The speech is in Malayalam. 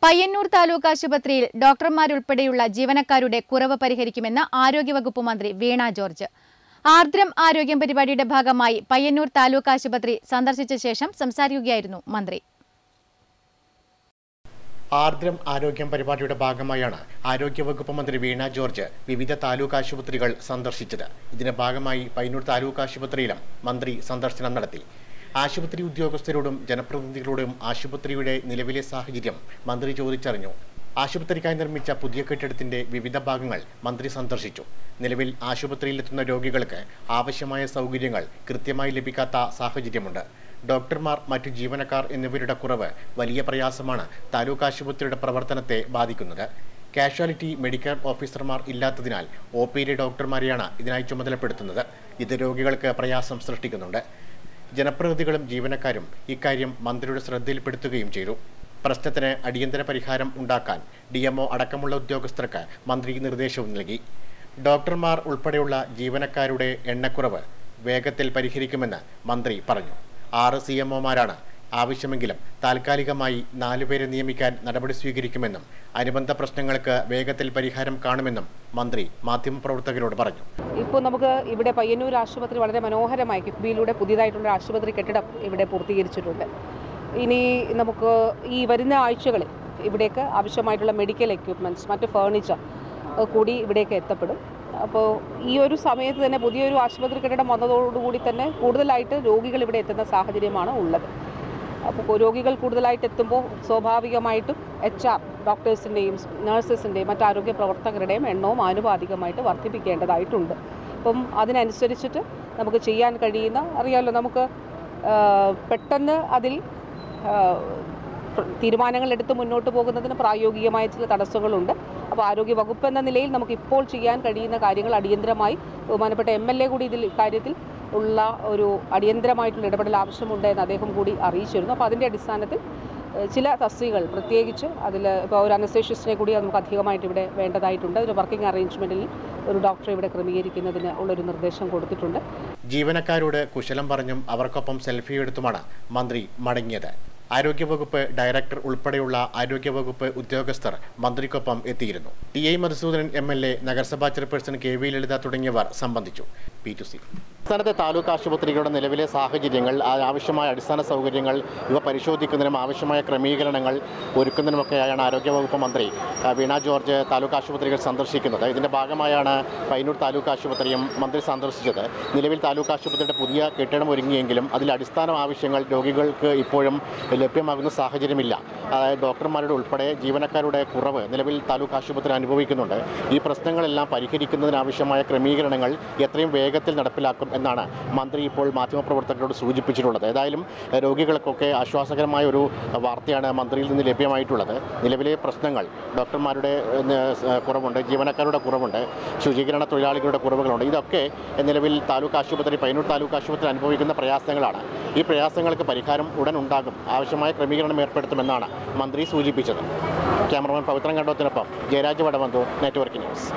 പയ്യന്നൂർ താലൂക്ക് ആശുപത്രിയിൽ ഡോക്ടർമാരുൾപ്പെടെയുള്ള ജീവനക്കാരുടെ കുറവ് പരിഹരിക്കുമെന്ന് ആരോഗ്യവകുപ്പ് മന്ത്രി വീണ ജോർജ് ആർദ്രം ആരോഗ്യം പരിപാടിയുടെ ഭാഗമായി പയ്യന്നൂർ താലൂക്ക് ആശുപത്രി സന്ദർശിച്ച ശേഷം സംസാരിക്കുകയായിരുന്നു മന്ത്രി ആർദ്രം ആരോഗ്യം പരിപാടിയുടെ ഭാഗമായാണ് ആരോഗ്യവകുപ്പ് മന്ത്രി വീണ ജോർജ് വിവിധ താലൂക്ക് ആശുപത്രികൾ സന്ദർശിച്ചത് ഇതിന്റെ ഭാഗമായി പയ്യന്നൂർ താലൂക്ക് ആശുപത്രിയിലും മന്ത്രി സന്ദർശനം നടത്തി ആശുപത്രി ഉദ്യോഗസ്ഥരോടും ജനപ്രതിനിധികളോടും ആശുപത്രിയുടെ നിലവിലെ സാഹചര്യം മന്ത്രി ചോദിച്ചറിഞ്ഞു ആശുപത്രിക്കായി നിർമ്മിച്ച പുതിയ കെട്ടിടത്തിന്റെ വിവിധ ഭാഗങ്ങൾ മന്ത്രി സന്ദർശിച്ചു നിലവിൽ ആശുപത്രിയിലെത്തുന്ന രോഗികൾക്ക് ആവശ്യമായ സൗകര്യങ്ങൾ കൃത്യമായി ലഭിക്കാത്ത സാഹചര്യമുണ്ട് ഡോക്ടർമാർ മറ്റു ജീവനക്കാർ എന്നിവരുടെ കുറവ് വലിയ പ്രയാസമാണ് താലൂക്ക് ആശുപത്രിയുടെ പ്രവർത്തനത്തെ ബാധിക്കുന്നത് കാഷ്വാലിറ്റി മെഡിക്കൽ ഓഫീസർമാർ ഇല്ലാത്തതിനാൽ ഒ പിയിലെ ഡോക്ടർമാരെയാണ് ഇതിനായി ചുമതലപ്പെടുത്തുന്നത് ഇത് രോഗികൾക്ക് പ്രയാസം സൃഷ്ടിക്കുന്നുണ്ട് ജനപ്രതിനിധികളും ജീവനക്കാരും ഇക്കാര്യം മന്ത്രിയുടെ ശ്രദ്ധയിൽപ്പെടുത്തുകയും ചെയ്തു പ്രശ്നത്തിന് അടിയന്തര പരിഹാരം ഉണ്ടാക്കാൻ ഡി അടക്കമുള്ള ഉദ്യോഗസ്ഥർക്ക് മന്ത്രി നിർദ്ദേശവും നൽകി ഡോക്ടർമാർ ഉൾപ്പെടെയുള്ള ജീവനക്കാരുടെ എണ്ണക്കുറവ് വേഗത്തിൽ പരിഹരിക്കുമെന്ന് മന്ത്രി പറഞ്ഞു ആറ് സി എംഒമാരാണ് ആവശ്യമെങ്കിലും താൽക്കാലികമായി നാലുപേരെ നിയമിക്കാൻ നടപടി സ്വീകരിക്കുമെന്നും അനുബന്ധ പ്രശ്നങ്ങൾക്ക് വേഗത്തിൽ പരിഹാരം കാണുമെന്നും മന്ത്രി മാധ്യമപ്രവർത്തകരോട് പറഞ്ഞു ഇപ്പോൾ നമുക്ക് ഇവിടെ പയ്യന്നൂർ ആശുപത്രി വളരെ മനോഹരമായി കിഫ്ബിയിലൂടെ പുതിയതായിട്ടുള്ള ആശുപത്രി കെട്ടിടം ഇവിടെ പൂർത്തീകരിച്ചിട്ടുണ്ട് ഇനി നമുക്ക് ഈ വരുന്ന ആഴ്ചകളിൽ ഇവിടേക്ക് ആവശ്യമായിട്ടുള്ള മെഡിക്കൽ എക്യുപ്മെൻറ്റ്സ് മറ്റ് ഫേർണിച്ചർ കൂടി ഇവിടേക്ക് എത്തപ്പെടും അപ്പോൾ ഈ ഒരു സമയത്ത് തന്നെ പുതിയൊരു ആശുപത്രി കെട്ടിടം വന്നതോടുകൂടി തന്നെ കൂടുതലായിട്ട് രോഗികൾ ഇവിടെ എത്തുന്ന സാഹചര്യമാണ് ഉള്ളത് അപ്പോൾ രോഗികൾ കൂടുതലായിട്ട് എത്തുമ്പോൾ സ്വാഭാവികമായിട്ടും എച്ച് ആർ ഡോക്ടേഴ്സിൻ്റെയും നഴ്സസിൻ്റെയും മറ്റ് ആരോഗ്യ പ്രവർത്തകരുടെയും എണ്ണവും ആനുപാതികമായിട്ട് വർദ്ധിപ്പിക്കേണ്ടതായിട്ടുണ്ട് അപ്പം അതിനനുസരിച്ചിട്ട് നമുക്ക് ചെയ്യാൻ കഴിയുന്ന അറിയാമല്ലോ നമുക്ക് ആ, പെട്ടെന്ന് അതിൽ ആ, പ്ര- തീരുമാനങ്ങൾ എടുത്ത് മുന്നോട്ട് പോകുന്നതിന് പ്രായോഗികമായ ചില തടസ്സങ്ങളുണ്ട് അപ്പോൾ ആരോഗ്യ വകുപ്പ് എന്ന നിലയിൽ നമുക്ക് ഇപ്പോൾ ചെയ്യാൻ കഴിയുന്ന കാര്യങ്ങൾ അടിയന്തരമായി ബഹുമാനപ്പെട്ട എം എൽ എ കൂടി ഇതിൽ ഇക്കാര്യത്തിൽ ഉള്ള ഒരു അടിയന്തരമായിട്ടുള്ള ഇടപെടൽ ആവശ്യമുണ്ട് എന്ന് അദ്ദേഹം കൂടി അറിയിച്ചിരുന്നു അപ്പോൾ അതിൻ്റെ അടിസ്ഥാനത്തിൽ ഏഹ്, ചില തസ്തികകൾ പ്രത്യേകിച്ച് അതിൽ ഇപ്പോൾ ഒരു അനസ്തേഷ്യസിനെ കൂടി നമുക്ക് അധികമായിട്ട് ഇവിടെ വേണ്ടതായിട്ടുണ്ട് ഒരു വർക്കിംഗ് അറേഞ്ച്മെൻറ്റിൽ ഒരു ഡോക്ടറെ ഇവിടെ ക്രമീകരിക്കുന്നതിന് ഉള്ളൊരു നിർദ്ദേശം കൊടുത്തിട്ടുണ്ട് ജീവനക്കാരോട് കുശലം പറഞ്ഞും അവർക്കൊപ്പം സെൽഫി എടുത്തുമാണ് മന്ത്രി മടങ്ങിയത് ആരോഗ്യവകുപ്പ് ഡയറക്ടർ ഉൾപ്പെടെയുള്ള ആരോഗ്യവകുപ്പ് ഉദ്യോഗസ്ഥർ മന്ത്രിക്കൊപ്പം എത്തിയിരുന്നു T I Madhusudanan M L A നഗരസഭാ ചെയർപേഴ്സൺ കെ വി ലളിത തുടങ്ങിയവർ സംബന്ധിച്ചു പി ടു സി സംസ്ഥാനത്തെ താലൂക്ക് ആശുപത്രികളുടെ നിലവിലെ സാഹചര്യങ്ങൾ ആ ആവശ്യമായ അടിസ്ഥാന സൗകര്യങ്ങൾ ഇവ പരിശോധിക്കുന്നതിനും ആവശ്യമായ ക്രമീകരണങ്ങൾ ഒരുക്കുന്നതിനുമൊക്കെയാണ് ആരോഗ്യവകുപ്പ് മന്ത്രി ആ, വീണ ജോർജ് താലൂക്ക് ആശുപത്രികൾ സന്ദർശിക്കുന്നത് ഇതിന്റെ ഭാഗമായാണ് പയ്യന്നൂർ താലൂക്ക് ആശുപത്രിയും മന്ത്രി സന്ദർശിച്ചത് നിലവിൽ താലൂക്ക് ആശുപത്രിയുടെ പുതിയ കെട്ടിടം ഒരുങ്ങിയെങ്കിലും അതിൽ അടിസ്ഥാന ആവശ്യങ്ങൾ രോഗികൾക്ക് ഇപ്പോഴും ലഭ്യമാകുന്ന സാഹചര്യമില്ല അതായത് ഡോക്ടർമാരുടെ ഉൾപ്പെടെ ജീവനക്കാരുടെ കുറവ് നിലവിൽ താലൂക്ക് ആശുപത്രി അനുഭവിക്കുന്നുണ്ട് ഈ പ്രശ്നങ്ങളെല്ലാം പരിഹരിക്കുന്നതിനാവശ്യമായ ക്രമീകരണങ്ങൾ എത്രയും വേഗത്തിൽ നടപ്പിലാക്കും എന്നാണ് മന്ത്രി ഇപ്പോൾ മാധ്യമപ്രവർത്തകരോട് സൂചിപ്പിച്ചിട്ടുള്ളത് ഏതായാലും എഹ്, രോഗികൾക്കൊക്കെ ആശ്വാസകരമായ ഒരു വാർത്തയാണ് മന്ത്രിയിൽ നിന്ന് ലഭ്യമായിട്ടുള്ളത് നിലവിലെ പ്രശ്നങ്ങൾ ഡോക്ടർമാരുടെ ഏഹ്, ന- ഏഹ്, കുറവുണ്ട് ജീവനക്കാരുടെ കുറവുണ്ട് ശുചീകരണ തൊഴിലാളികളുടെ കുറവുകളുണ്ട് ഇതൊക്കെ നിലവിൽ താലൂക്ക് ആശുപത്രി പയ്യന്നൂർ താലൂക്ക് ആശുപത്രി അനുഭവിക്കുന്ന പ്രയാസങ്ങളാണ് ഈ പ്രയാസങ്ങൾക്ക് പരിഹാരം ഉടൻ ഉണ്ടാകും ആവശ്യമായ ക്രമീകരണം ഏർപ്പെടുത്തുമെന്നാണ് മന്ത്രി സൂചിപ്പിച്ചത് ക്യാമറമാൻ പവിത്രൻ കണ്ടോത്തിനൊപ്പം ജയരാജ് വടവന്തു നെറ്റ്വർക്ക് ന്യൂസ്